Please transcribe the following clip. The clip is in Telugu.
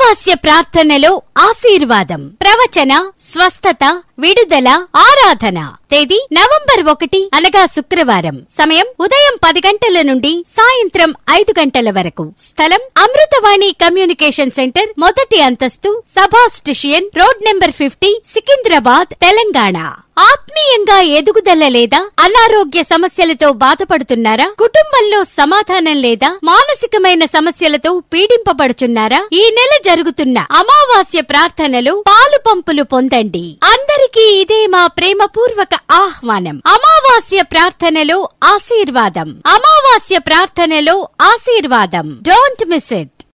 అమావాస్య ప్రార్థనలో ఆశీర్వాదం ప్రవచన స్వస్థత విడుదల ఆరాధన తేదీ నవంబర్ ఒకటి అనగా శుక్రవారం సమయం ఉదయం పది గంటల నుండి సాయంత్రం ఐదు గంటల వరకు స్థలం అమృతవాణి కమ్యూనికేషన్ సెంటర్ మొదటి అంతస్తు సభా station road number fifty Secunderabad Telangana ఆత్మీయంగా ఎదుగుదల లేదా అనారోగ్య సమస్యలతో బాధపడుతున్నారా కుటుంబంలో సమాధానం లేదా మానసికమైన సమస్యలతో పీడింపబడుచున్నారా ఈ నెల జరుగుతున్న అమావాస్య ప్రార్థనలు పాలు పంపులు పొందండి అందరికీ ఇదే మా ప్రేమపూర్వక ఆహ్వానం అమావాస్య ప్రార్థనలో ఆశీర్వాదం అమావాస్య ప్రార్థనలో ఆశీర్వాదం డోంట్ మిస్ ఇట్